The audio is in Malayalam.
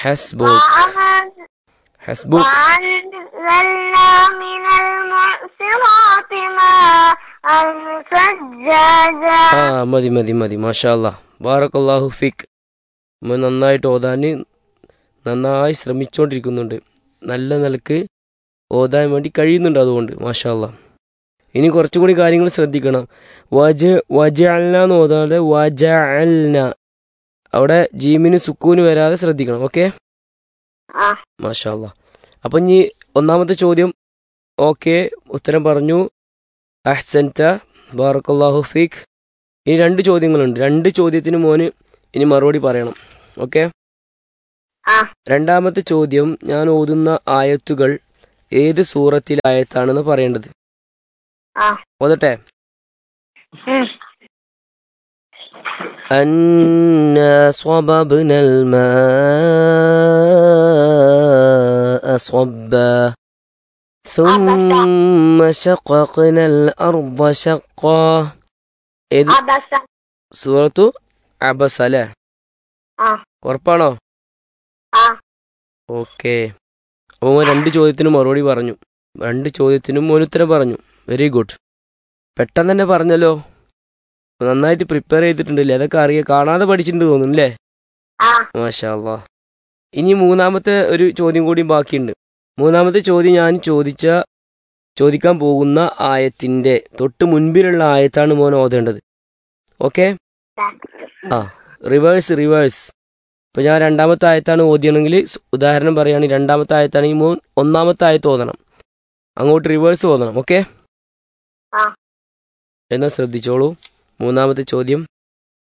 ഹസ്ബുക് وأن- ഹസ്ബുക് وأنزلنا من المعصرات ماء ثجاجا ആ മതി മതി മതി മാഷാല്ല ബാറക്കല്ലാഹു ഫിക് നമ്മൾ നന്നായിട്ട് ഓതാൻ നന്നായി ശ്രമിച്ചുകൊണ്ടിരിക്കുന്നുണ്ട് നല്ല നിലക്ക് ഓതാൻ വേണ്ടി കഴിയുന്നുണ്ട് അതുകൊണ്ട് മാഷാല്ല ഇനി കുറച്ചും കൂടി കാര്യങ്ങൾ ശ്രദ്ധിക്കണം വജ വജഅൽന എന്ന് ഓതാതെ വജഅൽന അവിടെ ജീമിന് സുക്കൂന് വരാതെ ശ്രദ്ധിക്കണം ഓക്കെ ആ. മാഷാല്ല അപ്പം ഇനി ഒന്നാമത്തെ ചോദ്യം ഓക്കെ ഉത്തരം പറഞ്ഞു അഹ്സൻത ബാറക്കല്ലാഹു ഫീഖ് ഇനി രണ്ട് ചോദ്യങ്ങളുണ്ട് രണ്ട് ചോദ്യത്തിന് മോന് ഇനി മറുപടി പറയണം ഓക്കെ ആ. രണ്ടാമത്തെ ചോദ്യം ഞാൻ ഓതുന്ന ആയത്തുകൾ ഏത് സൂറത്തിലെ ആയത്താണെന്ന് പറയേണ്ടത് ആ. ഓതട്ടെ ഉം. أنا صببنا الماء صبا ثم شققنا الأرض شقا ഏത് അബസ സൂറത്തു അബസ് അല്ലേ ആ. ഉറപ്പാണോ ആ. ഓക്കെ അപ്പോൾ മോൻ രണ്ട് ചോദ്യത്തിനും മറുപടി പറഞ്ഞു രണ്ട് ചോദ്യത്തിനും മോൻ ഉത്തരം പറഞ്ഞു വെരി ഗുഡ് പെട്ടെന്ന് തന്നെ പറഞ്ഞല്ലോ നന്നായിട്ട് പ്രിപ്പയർ ചെയ്തിട്ടുണ്ടല്ലേ അതൊക്കെ അറിയാം കാണാതെ പഠിച്ചിട്ടുണ്ട് തോന്നുന്നു അല്ലേ ആ മാഷാ അല്ലാ ഇനി മൂന്നാമത്തെ ഒരു ചോദ്യം കൂടി ബാക്കിയുണ്ട് മൂന്നാമത്തെ ചോദ്യം ഞാൻ ചോദിച്ച ചോദിക്കാൻ പോകുന്ന ആയത്തിന്റെ തൊട്ട് മുൻപിലുള്ള ആയത്താണ് മോൻ ഓതേണ്ടത് ഓക്കെ ആ റിവേഴ്സ് റിവേഴ്സ് ഇപ്പൊ ഞാൻ രണ്ടാമത്തെ ആയത്താണ് ഓതിയണമെങ്കിൽ സ് ഉദാഹരണം പറയുകയാണെങ്കിൽ രണ്ടാമത്തെ ആയത്താണെങ്കിൽ മോൻ ഒന്നാമത്തെ ആയത്ത് ഓതണം അങ്ങോട്ട് റിവേഴ്സ് ഓതണം ഓക്കെ ആ. എന്നാൽ ശ്രദ്ധിച്ചോളൂ മൂന്നാമത്തെ ചോദ്യം